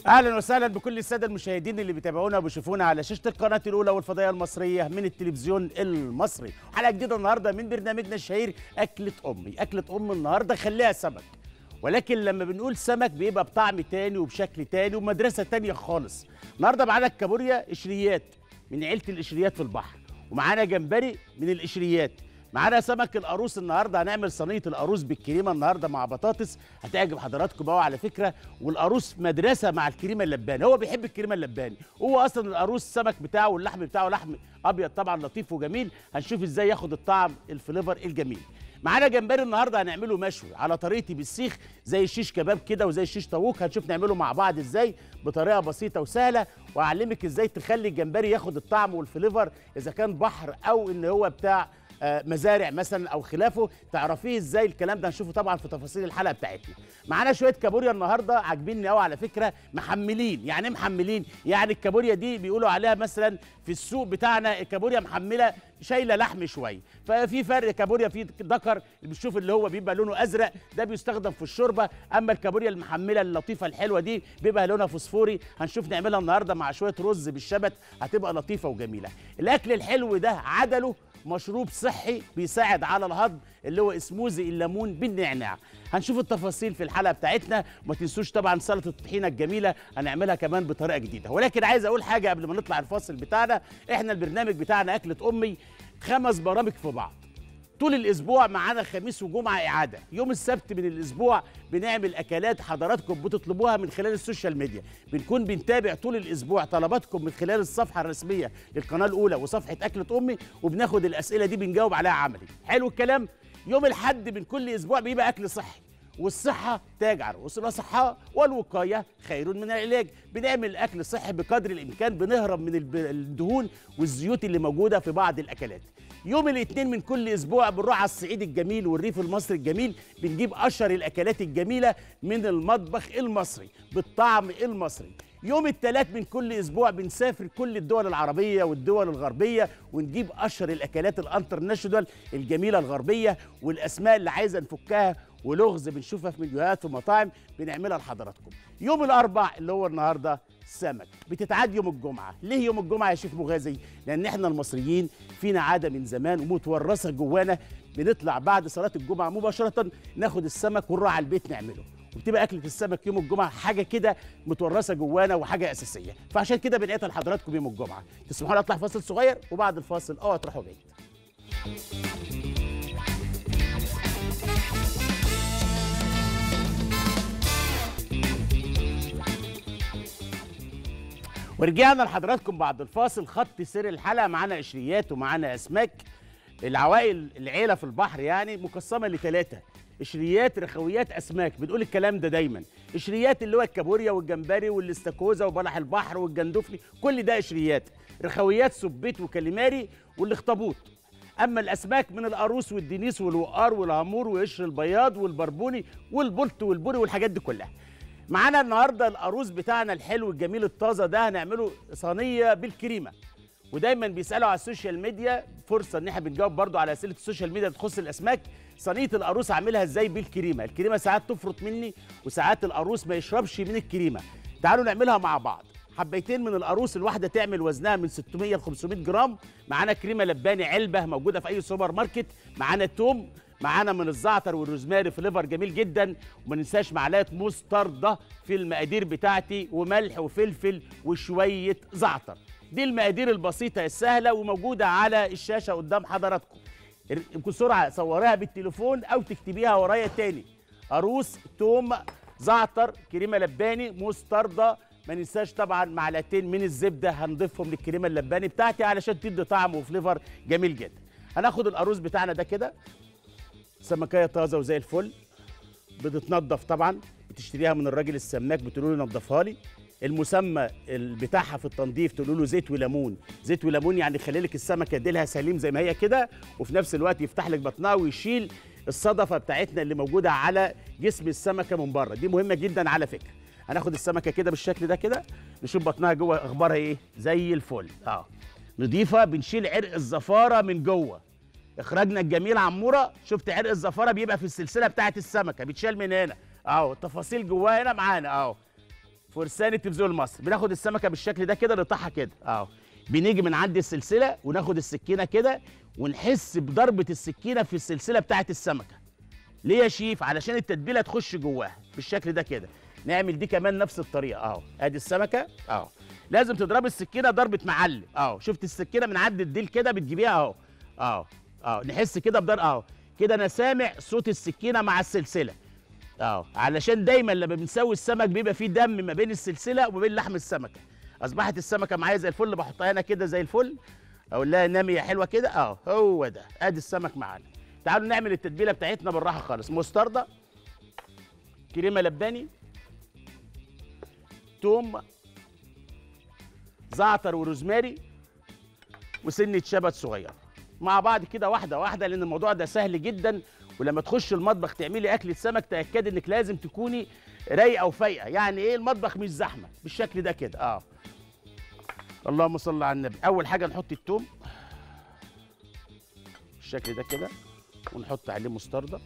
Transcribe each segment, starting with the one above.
اهلا وسهلا بكل الساده المشاهدين اللي بيتابعونا وبيشوفونا على شاشه القناه الاولى والفضائيه المصريه من التلفزيون المصري حلقه جديده النهارده من برنامجنا الشهير اكله امي اكله ام النهارده خليها سمك ولكن لما بنقول سمك بيبقى بطعم تاني وبشكل تاني ومدرسه تانية خالص النهارده معانا الكابوريا قشريات من عيله القشريات في البحر ومعانا جمبري من القشريات معانا سمك القاروص النهارده هنعمل صينيه القاروص بالكريمه النهارده مع بطاطس هتعجب حضراتكم قوي على فكره والقاروص مدرسه مع الكريمه اللباني هو بيحب الكريمه اللباني هو اصلا القاروص السمك بتاعه واللحم بتاعه لحم ابيض طبعا لطيف وجميل هنشوف ازاي ياخد الطعم الفليفر الجميل معانا جمبري النهارده هنعمله مشوي على طريقتي بالسيخ زي الشيش كباب كده وزي الشيش طاووق هنشوف نعمله مع بعض ازاي بطريقه بسيطه وسهله واعلمك ازاي تخلي الجمبري ياخد الطعم والفليفر اذا كان بحر او ان هو بتاع آه، مزارع مثلا او خلافه تعرفيه ازاي الكلام ده هنشوفه طبعا في تفاصيل الحلقه بتاعتنا معانا شويه كابوريا النهارده عاجبيني قوي على فكره محملين يعني ايه محملين يعني الكابوريا دي بيقولوا عليها مثلا في السوق بتاعنا الكابوريا محمله شايله لحم شويه ففي فرق كابوريا في ذكر اللي بتشوف اللي هو بيبقى لونه ازرق ده بيستخدم في الشوربه اما الكابوريا المحمله اللطيفه الحلوه دي بيبقى لونها فوسفوري هنشوف نعملها النهارده مع شويه رز بالشبت هتبقى لطيفه وجميله الاكل الحلو ده عدله مشروب صحي بيساعد على الهضم اللي هو اسموزي الليمون بالنعناع هنشوف التفاصيل في الحلقه بتاعتنا وما تنسوش طبعا سلطه الطحينه الجميله هنعملها كمان بطريقه جديده ولكن عايز اقول حاجه قبل ما نطلع الفاصل بتاعنا احنا البرنامج بتاعنا اكله امي خمس برامج في بعض طول الاسبوع معانا خميس وجمعه اعاده يوم السبت من الاسبوع بنعمل اكلات حضراتكم بتطلبوها من خلال السوشيال ميديا بنكون بنتابع طول الاسبوع طلباتكم من خلال الصفحه الرسميه للقناه الاولى وصفحه اكله امي وبناخد الاسئله دي بنجاوب عليها عملي حلو الكلام يوم الحد من كل اسبوع بيبقى اكل صحي والصحة تاج على رؤوس الأصحاء والوقاية خير من العلاج بنعمل أكل صحي بقدر الإمكان بنهرب من الب- الدهون والزيوت اللي موجودة في بعض الأكلات يوم الاثنين من كل اسبوع بنروح على الصعيد الجميل والريف المصري الجميل بنجيب اشهر الاكلات الجميله من المطبخ المصري بالطعم المصري يوم الثلاث من كل اسبوع بنسافر كل الدول العربيه والدول الغربيه ونجيب اشهر الاكلات الانترناشونال الجميله الغربيه والاسماء اللي عايزه نفكها ولغز بنشوفها في فيديوهات ومطاعم بنعملها لحضراتكم يوم الاربع اللي هو النهارده سمك بتتعاد يوم الجمعه ليه يوم الجمعه يا شيخ مغازي لان احنا المصريين فينا عاده من زمان ومتورثه جوانا بنطلع بعد صلاه الجمعه مباشره ناخد السمك ونروح على البيت نعمله وبتبقى اكله السمك يوم الجمعه حاجه كده متورثه جوانا وحاجه اساسيه فعشان كده بنقيتها لحضراتكم يوم الجمعه تسمحوا لي اطلع فاصل صغير وبعد الفاصل اوعوا تروحوا بعيد ورجعنا لحضراتكم بعد الفاصل خط سير الحلقه معانا قشريات ومعانا اسماك العوائل العيله في البحر يعني مقسمه لثلاثه قشريات رخويات اسماك بنقول الكلام ده دايما قشريات اللي هو الكابوريا والجمبري والاستاكوزا وبلح البحر والجندفلي كل ده قشريات رخويات سبيت وكاليماري والاخطبوط اما الاسماك من القاروص والدنيس والوقار والهامور وقشر البياض والبربوني والبلط والبوري والحاجات دي كلها معانا النهارده القاروص بتاعنا الحلو الجميل الطازه ده هنعمله صينيه بالكريمه ودايما بيسالوا على السوشيال ميديا فرصه ان احنا بنجاوب برضو على اسئله السوشيال ميديا اللي تخص الاسماك صينيه القاروص اعملها ازاي بالكريمه الكريمه ساعات تفرط مني وساعات القاروص ما يشربش من الكريمه تعالوا نعملها مع بعض حبيتين من القاروص الواحده تعمل وزنها من 600 ل 500 جرام معانا كريمه لباني علبه موجوده في اي سوبر ماركت معانا توم معانا من الزعتر والروزماري فليفر جميل جدا وما ننساش معلقه مستردة في المقادير بتاعتي وملح وفلفل وشويه زعتر دي المقادير البسيطه السهله وموجوده على الشاشه قدام حضراتكم بسرعه صوريها بالتليفون او تكتبيها ورايا تاني قاروص توم زعتر كريمه لباني مستردة ما ننساش طبعا معلقتين من الزبده هنضيفهم للكريمه اللباني بتاعتي علشان تدي طعم وفليفر جميل جدا هناخد القاروص بتاعنا ده كده سمكيه طازه وزي الفل بتتنضف طبعا بتشتريها من الراجل السماك بتقول له نضفها لي المسمى ال- بتاعها في التنظيف تقول له زيت وليمون زيت وليمون يعني يخلي لك السمكه ديلها سليم زي ما هي كده وفي نفس الوقت يفتح لك بطنها ويشيل الصدفه بتاعتنا اللي موجوده على جسم السمكه من بره دي مهمه جدا على فكره هناخد السمكه كده بالشكل ده كده نشوف بطنها جوه اخبارها ايه زي الفل اه نضيفه بنشيل عرق الزفاره من جوه اخراجنا الجميل عموره شفت عرق الزفاره بيبقى في السلسله بتاعه السمكه بيتشال من هنا اهو التفاصيل جواها هنا معانا اهو فرسان التلفزيون المصري بناخد السمكه بالشكل ده كده نقطعها كده اهو بنيجي من عند السلسله وناخد السكينه كده ونحس بضربه السكينه في السلسله بتاعه السمكه ليه يا شيف علشان التتبيله تخش جواها بالشكل ده كده نعمل دي كمان نفس الطريقه اهو ادي السمكه اهو لازم تضرب السكينه ضربه معلم اهو شفت السكينه من عند الديل كده بتجيبيها اهو اهو اهو نحس كده بضرب اهو كده انا سامع صوت السكينه مع السلسله اهو علشان دايما لما بنسوي السمك بيبقى فيه دم ما بين السلسله وما بين لحم السمكه اصبحت السمكه معايا زي الفل بحطها هنا كده زي الفل اقول لها نامي يا حلوه كده اهو هو ده ادي السمك معانا تعالوا نعمل التتبيله بتاعتنا بالراحه خالص مستردة كريمه لباني توم زعتر وروزماري وسنه شبت صغيره مع بعض كده واحده واحده لان الموضوع ده سهل جدا ولما تخش المطبخ تعملي اكله سمك تاكدي انك لازم تكوني رايقه وفايقه يعني ايه المطبخ مش زحمه بالشكل ده كده اه اللهم صل على النبي اول حاجه نحط التوم بالشكل ده كده ونحط عليه مستردة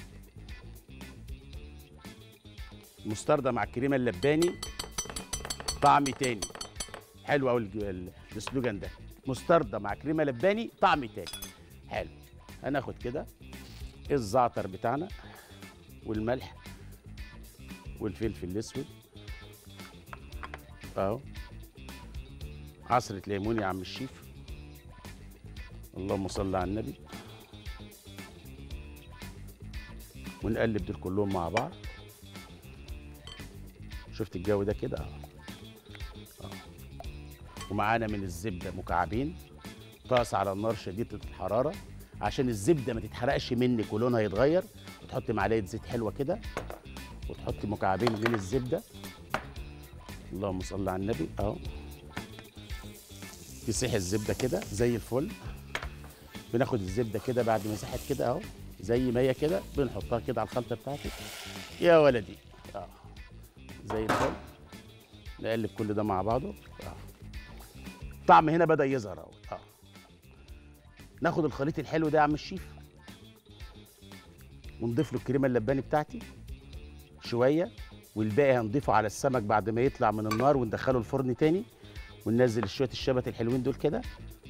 مستردة مع الكريمة اللباني طعم تاني حلو قوي السلوجان ده مستردة مع كريمة لباني طعم تاني حلو هناخد كده الزعتر بتاعنا والملح والفلفل الاسود اهو عصرة ليمون يا عم الشيف اللهم صل على النبي ونقلب دول كلهم مع بعض شفت الجو ده كده اه اه ومعانا من الزبده مكعبين طاس على النار شديده الحراره عشان الزبده ما تتحرقش منك ولونها يتغير وتحط معلقه زيت حلوه كده وتحطي مكعبين من الزبده اللهم صل على النبي اهو تسيح الزبده كده زي الفل بناخد الزبده كده بعد ما ساحت كده اهو زي ما هي كده بنحطها كده على الخلطه بتاعتي يا ولدي اه زي الفل نقلب كل ده مع بعضه اه الطعم هنا بدا يظهر اهو اه ناخد الخليط الحلو ده يا عم الشيف ونضيف له الكريمه اللباني بتاعتي شويه والباقي هنضيفه على السمك بعد ما يطلع من النار وندخله الفرن تاني وننزل شويه الشبت الحلوين دول كده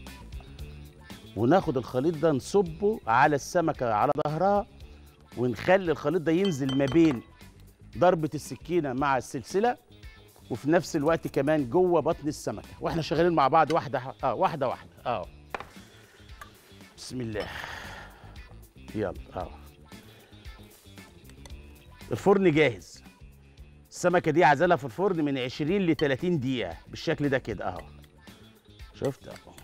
وناخد الخليط ده نصبه على السمكه على ظهرها ونخلي الخليط ده ينزل ما بين ضربه السكينه مع السلسله وفي نفس الوقت كمان جوه بطن السمكه واحنا شغالين مع بعض واحده اه واحده واحده اه بسم الله يلا اه الفرن جاهز السمكه دي عزلها في الفرن من 20 ل 30 دقيقه بالشكل ده كده اهو شفت اهو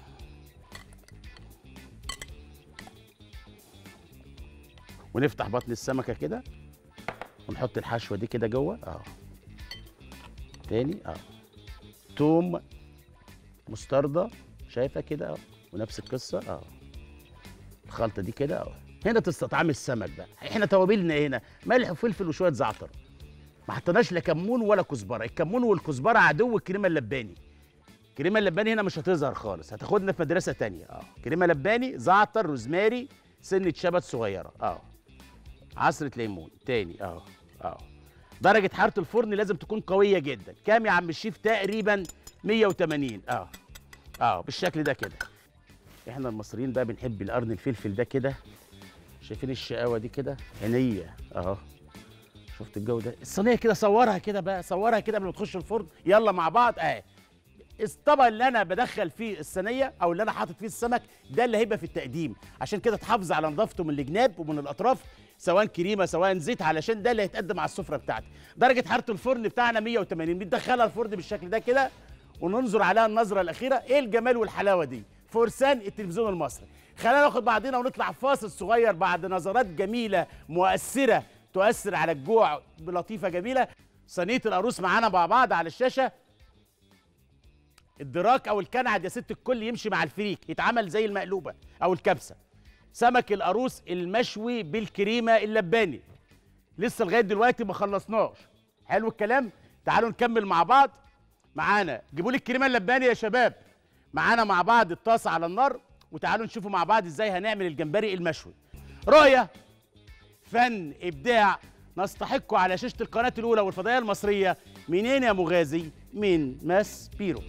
ونفتح بطن السمكه كده ونحط الحشوه دي كده جوه اه تاني اه توم مستردة شايفه كده اه ونفس القصه اه الخلطه دي كده اه هنا تستطعم السمك بقى احنا توابلنا هنا ملح وفلفل وشويه زعتر ما حطيناش لا كمون ولا كزبره الكمون والكزبره عدو الكريمه اللباني الكريمه اللباني هنا مش هتظهر خالص هتاخدنا في مدرسه تانية اه كريمه لباني زعتر روزماري سنه شبت صغيره اه عصره ليمون تاني اه اه درجه حراره الفرن لازم تكون قويه جدا كام يا عم الشيف تقريبا 180 اه اه بالشكل ده كده احنا المصريين بقى بنحب القرن الفلفل ده كده شايفين الشقاوه دي كده عينيه اهو شفت الجو ده الصينيه كده صورها كده بقى صورها كده قبل ما تخش الفرن يلا مع بعض اهي الطبق اللي انا بدخل فيه الصينيه او اللي انا حاطط فيه السمك ده اللي هيبقى في التقديم عشان كده تحافظ على نظافته من الجناب ومن الاطراف سواء كريمه سواء زيت علشان ده اللي هيتقدم على السفره بتاعتي درجه حراره الفرن بتاعنا 180 بندخلها الفرن بالشكل ده كده وننظر عليها النظره الاخيره ايه الجمال والحلاوه دي فرسان التلفزيون المصري خلينا ناخد بعضنا ونطلع فاصل صغير بعد نظرات جميله مؤثره تؤثر على الجوع بلطيفه جميله صينيه العروس معانا مع بعض على الشاشه الدراك او الكنعد يا ست الكل يمشي مع الفريك يتعمل زي المقلوبه او الكبسه سمك القاروص المشوي بالكريمه اللباني لسه لغايه دلوقتي ما خلصناش حلو الكلام تعالوا نكمل مع بعض معانا جيبوا لي الكريمه اللباني يا شباب معانا مع بعض الطاسه على النار وتعالوا نشوفوا مع بعض ازاي هنعمل الجمبري المشوي رؤيه فن ابداع نستحق على شاشه القناه الاولى والفضائيه المصريه منين يا مغازي من ماس بيرو